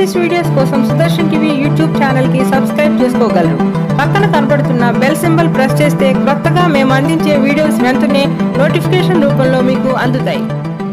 latest videos కోసం Sudarshan TV YouTube channel కి subscribe చేసుకోగలరు పక్కన కనబడుతున్న బెల్ సింబల్ ప్రెస్ చేస్తే కొత్తగా మేము అందించే వీడియోస్ వెంటనే నోటిఫికేషన్ రూపంలో మీకు అందుతాయి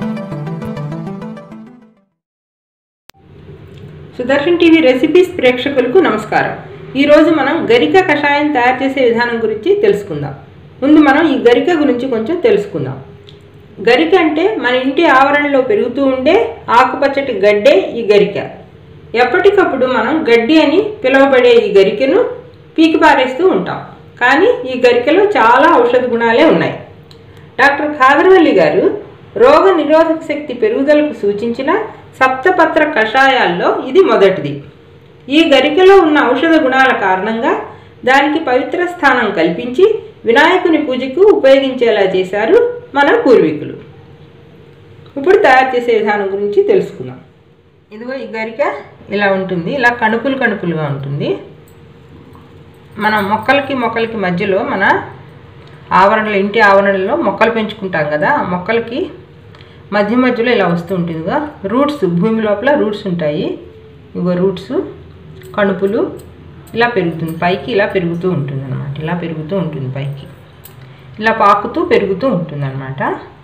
సుదర్శన్ టీవీ రెసిపీస్ ప్రేక్షకులకు నమస్కారం ఈరోజు మనం గరిక కషాయం తయారు చేసే విధానం గురించి తెలుసుకుందాం ముందు మనం ఈ గరిక గురించి కొంచెం తెలుసుకుందాం గరిక అంటే మన ఇంటి ఆవరణలో పెరుగుతూ ఉండే ఆకుపచ్చటి గడ్డే ఈ గరిక ఎప్పటికప్పుడు మనం గడ్డి అని పిలువబడే ఈ గరికను పీకి పారేస్తూ ఉంటాం కానీ ఈ గరికలో చాలా ఔషధ గుణాలే ఉన్నాయి డాక్టర్ ఖాదర్వల్లి గారు రోగ నిరోధక శక్తి పెరుగుదలకు సూచించిన సప్తపత్ర కషాయాల్లో ఇది మొదటిది ఈ గరికలో ఉన్న ఔషధ గుణాల కారణంగా దానికి పవిత్ర స్థానం కల్పించి వినాయకుని పూజకు ఉపయోగించేలా చేశారు మన పూర్వీకులు ఇప్పుడు తయారు చేసే విధానం గురించి తెలుసుకుందాం ఇదిగో ఈ గరిక ఇలా ఉంటుంది ఇలా కణుపులు కణుపులుగా ఉంటుంది మన మొక్కలకి మొక్కలకి మధ్యలో మన ఆవరణలో ఇంటి ఆవరణలో మొక్కలు పెంచుకుంటాం కదా ఆ మొక్కలకి మధ్య మధ్యలో ఇలా వస్తూ ఉంటుందిగా రూట్స్ భూమి లోపల రూట్స్ ఉంటాయి ఇగో రూట్స్ కణుపులు ఇలా పెరుగుతుంది పైకి ఇలా పెరుగుతూ ఉంటుంది అనమాట ఇలా పెరుగుతూ ఉంటుంది పైకి ఇలా పాకుతూ పెరుగుతూ ఉంటుంది అనమాట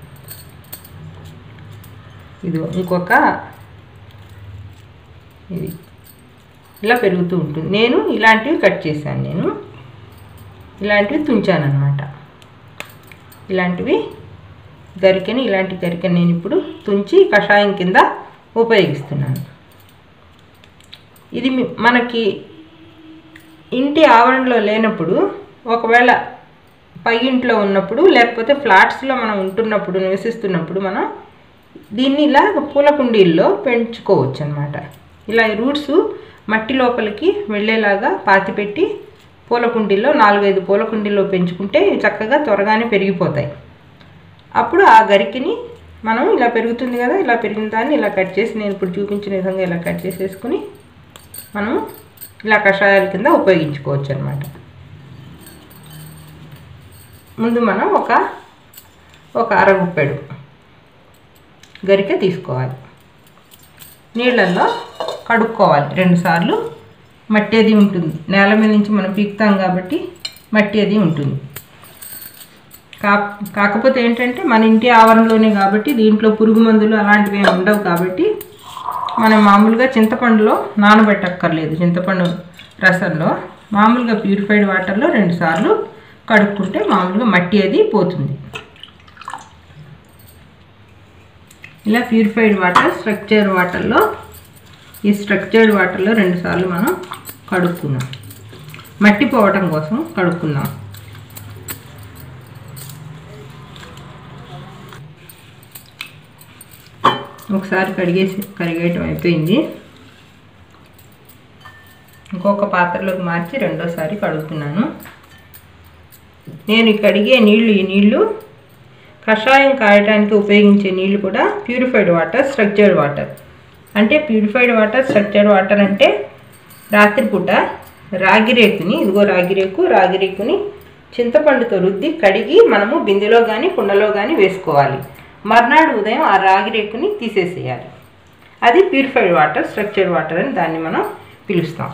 ఇది ఇంకొక ఇది ఇలా పెరుగుతూ ఉంటుంది నేను ఇలాంటివి కట్ చేశాను నేను ఇలాంటివి తుంచాను అనమాట ఇలాంటివి గరికని ఇలాంటి గరికని నేను ఇప్పుడు తుంచి కషాయం కింద ఉపయోగిస్తున్నాను ఇది మీ- మనకి ఇంటి ఆవరణలో లేనప్పుడు ఒకవేళ పై ఇంట్లో ఉన్నప్పుడు లేకపోతే ఫ్లాట్స్లో మనం ఉంటున్నప్పుడు నివసిస్తున్నప్పుడు మనం దీన్ని ఇలా పూల కుండీల్లో పెంచుకోవచ్చు అనమాట ఇలా ఈ రూట్స్ మట్టి లోపలికి వెళ్ళేలాగా పాతిపెట్టి పూల కుండీల్లో నాలుగైదు పూల కుండీల్లో పెంచుకుంటే ఇవి చక్కగా త్వరగానే పెరిగిపోతాయి అప్పుడు ఆ గరికిని మనం ఇలా పెరుగుతుంది కదా ఇలా పెరిగిన దాన్ని ఇలా కట్ చేసి నేను ఇప్పుడు చూపించిన విధంగా ఇలా కట్ చేసేసుకుని మనం ఇలా కషాయాల కింద ఉపయోగించుకోవచ్చు అనమాట ముందు మనం ఒక ఒక అరగుప్పెడు గరిక తీసుకోవాలి నీళ్ళల్లో కడుక్కోవాలి రెండుసార్లు మట్టి అది ఉంటుంది నేల మీద నుంచి మనం పీకుతాం కాబట్టి మట్టి అది ఉంటుంది కా కాకపోతే ఏంటంటే మన ఇంటి ఆవరణలోనే కాబట్టి దీంట్లో పురుగు మందులు అలాంటివి ఏమి ఉండవు కాబట్టి మనం మామూలుగా చింతపండులో నానబెట్టక్కర్లేదు చింతపండు రసంలో మామూలుగా ప్యూరిఫైడ్ వాటర్లో రెండుసార్లు కడుక్కుంటే మామూలుగా మట్టి అది పోతుంది ఇలా ప్యూరిఫైడ్ వాటర్ స్ట్రక్చర్డ్ వాటర్లో ఈ స్ట్రక్చర్డ్ వాటర్లో రెండుసార్లు మనం కడుక్కున్నాం మట్టి పోవటం కోసం కడుక్కున్నాం ఒకసారి కడిగేసి కడిగేయటం అయిపోయింది ఇంకొక పాత్రలోకి మార్చి రెండోసారి కడుగుతున్నాను నేను ఈ కడిగే నీళ్లు ఈ నీళ్లు కషాయం కాయటానికి ఉపయోగించే నీళ్లు కూడా ప్యూరిఫైడ్ వాటర్ స్ట్రక్చర్డ్ వాటర్ అంటే ప్యూరిఫైడ్ వాటర్ స్ట్రక్చర్డ్ వాటర్ అంటే రాత్రిపూట రాగిరేకుని ఇదిగో రాగిరేకు రాగిరేకుని చింతపండుతో రుద్ది కడిగి మనము బిందెలో కానీ కుండలో కానీ వేసుకోవాలి మర్నాడు ఉదయం ఆ రాగిరేకుని తీసేసేయాలి అది ప్యూరిఫైడ్ వాటర్ స్ట్రక్చర్డ్ వాటర్ అని దాన్ని మనం పిలుస్తాం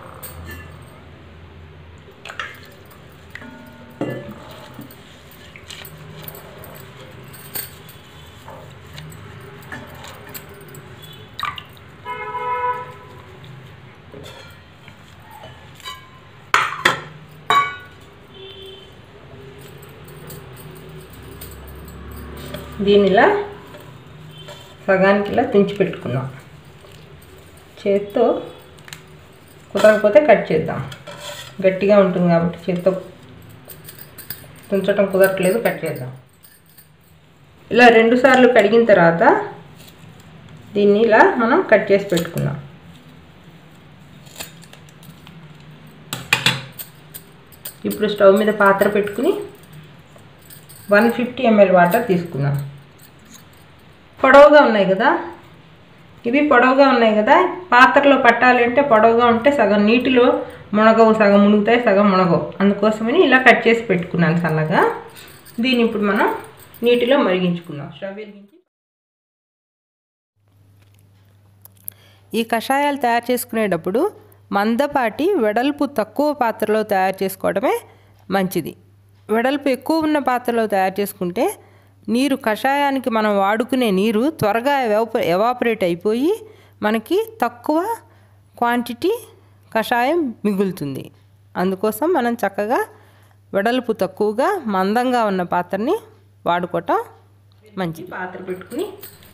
దీనిలా సగానికి ఇలా తుంచి పెట్టుకుందాం చేత్తో కుదరకపోతే కట్ చేద్దాం గట్టిగా ఉంటుంది కాబట్టి చేత్తో తుంచడం కుదరట్లేదు కట్ చేద్దాం ఇలా రెండు సార్లు కడిగిన తర్వాత దీన్ని ఇలా మనం కట్ చేసి పెట్టుకుందాం ఇప్పుడు స్టవ్ మీద పాత్ర పెట్టుకుని వన్ ఫిఫ్టీ ఎంఎల్ వాటర్ తీసుకుందాం పొడవుగా ఉన్నాయి కదా ఇవి పొడవుగా ఉన్నాయి కదా పాత్రలో పట్టాలి అంటే పొడవుగా ఉంటే సగం నీటిలో మునగవు సగం మునుగుతాయి సగం మునగవు అందుకోసమని ఇలా కట్ చేసి పెట్టుకున్నాను సన్నగా దీన్ని ఇప్పుడు మనం నీటిలో మరిగించుకుందాం స్టవ్ వెలిగించి ఈ కషాయాలు తయారు చేసుకునేటప్పుడు మందపాటి వెడల్పు తక్కువ పాత్రలో తయారు చేసుకోవడమే మంచిది వెడల్పు ఎక్కువ ఉన్న పాత్రలో తయారు చేసుకుంటే నీరు కషాయానికి మనం వాడుకునే నీరు త్వరగా ఎవాప ఎవాపరేట్ అయిపోయి మనకి తక్కువ క్వాంటిటీ కషాయం మిగులుతుంది అందుకోసం మనం చక్కగా వెడల్పు తక్కువగా మందంగా ఉన్న పాత్రని వాడుకోవటం మంచిది పాత్ర పెట్టుకుని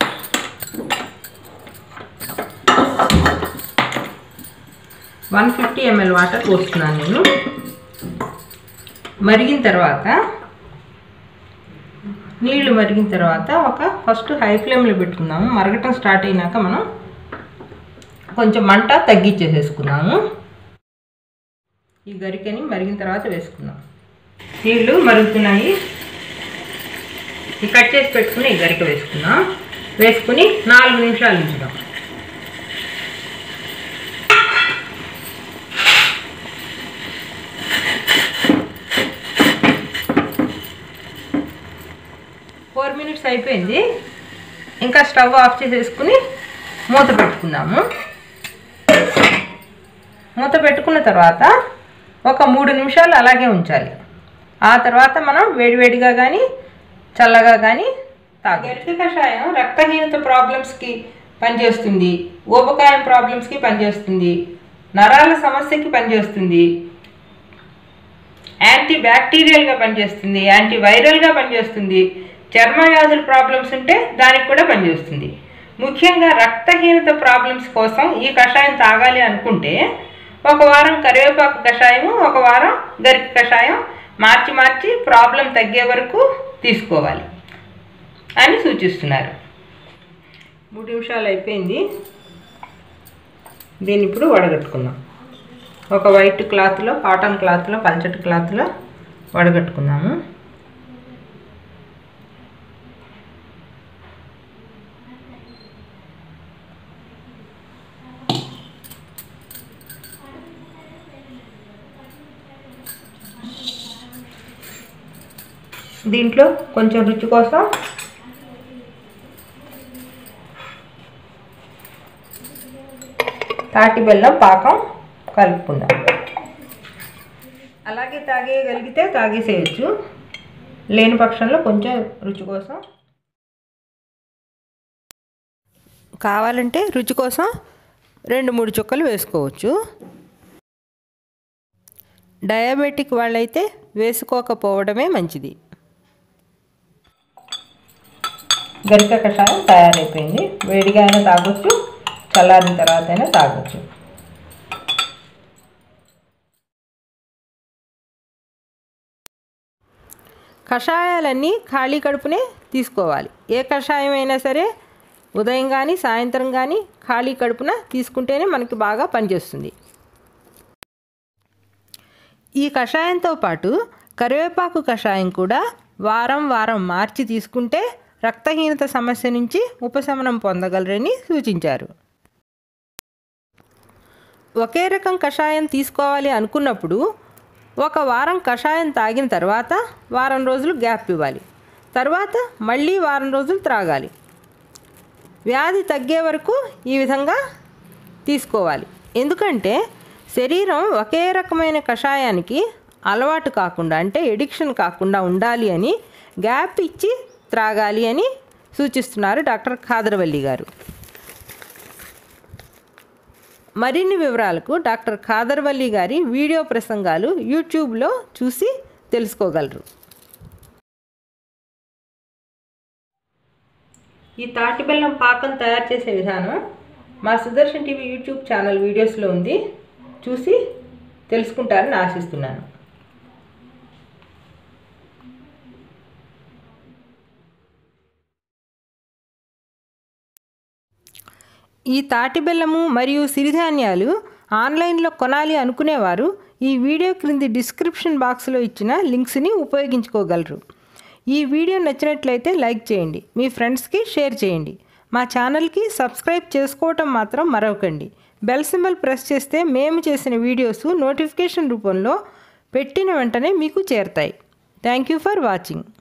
వన్ ఫిఫ్టీ ఎంఎల్ వాటర్ పోస్తున్నాను నేను మరిగిన తర్వాత నీళ్లు మరిగిన తర్వాత ఒక ఫస్ట్ హై ఫ్లేమ్లో పెట్టుకుందాము మరగటం స్టార్ట్ అయినాక మనం కొంచెం మంట తగ్గించేసేసుకున్నాము ఈ గరికని మరిగిన తర్వాత వేసుకుందాం నీళ్లు మరుగుతున్నాయి ఈ కట్ చేసి పెట్టుకుని ఈ గరిక వేసుకుందాం వేసుకుని నాలుగు నిమిషాలు ఉంచుదాం ఫోర్ మినిట్స్ అయిపోయింది ఇంకా స్టవ్ ఆఫ్ చేసేసుకుని మూత పెట్టుకుందాము మూత పెట్టుకున్న తర్వాత ఒక మూడు నిమిషాలు అలాగే ఉంచాలి ఆ తర్వాత మనం వేడివేడిగా కానీ చల్లగా కానీ తాగాలి గరిక కషాయం రక్తహీనత ప్రాబ్లమ్స్కి పనిచేస్తుంది ఊబకాయం ప్రాబ్లమ్స్కి పనిచేస్తుంది నరాల సమస్యకి పనిచేస్తుంది యాంటీ బ్యాక్టీరియల్గా పనిచేస్తుంది యాంటీ వైరల్గా పనిచేస్తుంది చర్మ వ్యాధుల ప్రాబ్లమ్స్ ఉంటే దానికి కూడా పనిచేస్తుంది ముఖ్యంగా రక్తహీనత ప్రాబ్లమ్స్ కోసం ఈ కషాయం తాగాలి అనుకుంటే ఒక వారం కరివేపాకు కషాయము ఒక వారం గరిక కషాయం మార్చి మార్చి ప్రాబ్లం తగ్గే వరకు తీసుకోవాలి అని సూచిస్తున్నారు మూడు నిమిషాలు అయిపోయింది దీన్ని ఇప్పుడు వడగట్టుకుందాం ఒక వైట్ క్లాత్లో కాటన్ క్లాత్లో పల్చటి క్లాత్లో వడగట్టుకుందాము దీంట్లో కొంచెం రుచి కోసం తాటి బెల్లం పాకం కలుపుకుందాం అలాగే తాగేయగలిగితే తాగేసేయచ్చు లేని పక్షంలో కొంచెం రుచి కోసం కావాలంటే రుచి కోసం రెండు మూడు చుక్కలు వేసుకోవచ్చు డయాబెటిక్ వాళ్ళైతే వేసుకోకపోవడమే మంచిది గరిక కషాయం తయారైపోయింది వేడిగా అయినా తాగొచ్చు చల్లారిన తర్వాత అయినా తాగొచ్చు కషాయాలన్నీ ఖాళీ కడుపునే తీసుకోవాలి ఏ కషాయం అయినా సరే ఉదయం కానీ సాయంత్రం కానీ ఖాళీ కడుపున తీసుకుంటేనే మనకి బాగా పనిచేస్తుంది ఈ కషాయంతో పాటు కరివేపాకు కషాయం కూడా వారం వారం మార్చి తీసుకుంటే రక్తహీనత సమస్య నుంచి ఉపశమనం పొందగలరని సూచించారు ఒకే రకం కషాయం తీసుకోవాలి అనుకున్నప్పుడు ఒక వారం కషాయం తాగిన తర్వాత వారం రోజులు గ్యాప్ ఇవ్వాలి తర్వాత మళ్ళీ వారం రోజులు త్రాగాలి వ్యాధి తగ్గే వరకు ఈ విధంగా తీసుకోవాలి ఎందుకంటే శరీరం ఒకే రకమైన కషాయానికి అలవాటు కాకుండా అంటే ఎడిక్షన్ కాకుండా ఉండాలి అని గ్యాప్ ఇచ్చి త్రాగాలి అని సూచిస్తున్నారు డాక్టర్ ఖాదర్వల్లి గారు మరిన్ని వివరాలకు డాక్టర్ ఖాదర్వల్లి గారి వీడియో ప్రసంగాలు యూట్యూబ్లో చూసి తెలుసుకోగలరు ఈ తాటి బెల్లం పాకం తయారు చేసే విధానం మా సుదర్శన్ టీవీ యూట్యూబ్ ఛానల్ వీడియోస్లో ఉంది చూసి తెలుసుకుంటారని ఆశిస్తున్నాను ఈ తాటి బెల్లము మరియు సిరిధాన్యాలు ఆన్లైన్లో కొనాలి అనుకునేవారు ఈ వీడియో క్రింది డిస్క్రిప్షన్ బాక్స్లో ఇచ్చిన లింక్స్ని ఉపయోగించుకోగలరు ఈ వీడియో నచ్చినట్లయితే లైక్ చేయండి మీ ఫ్రెండ్స్కి షేర్ చేయండి మా ఛానల్కి సబ్స్క్రైబ్ చేసుకోవటం మాత్రం మరవకండి బెల్ సింబల్ ప్రెస్ చేస్తే మేము చేసిన వీడియోస్ నోటిఫికేషన్ రూపంలో పెట్టిన వెంటనే మీకు చేరుతాయి థ్యాంక్ యూ ఫర్ వాచింగ్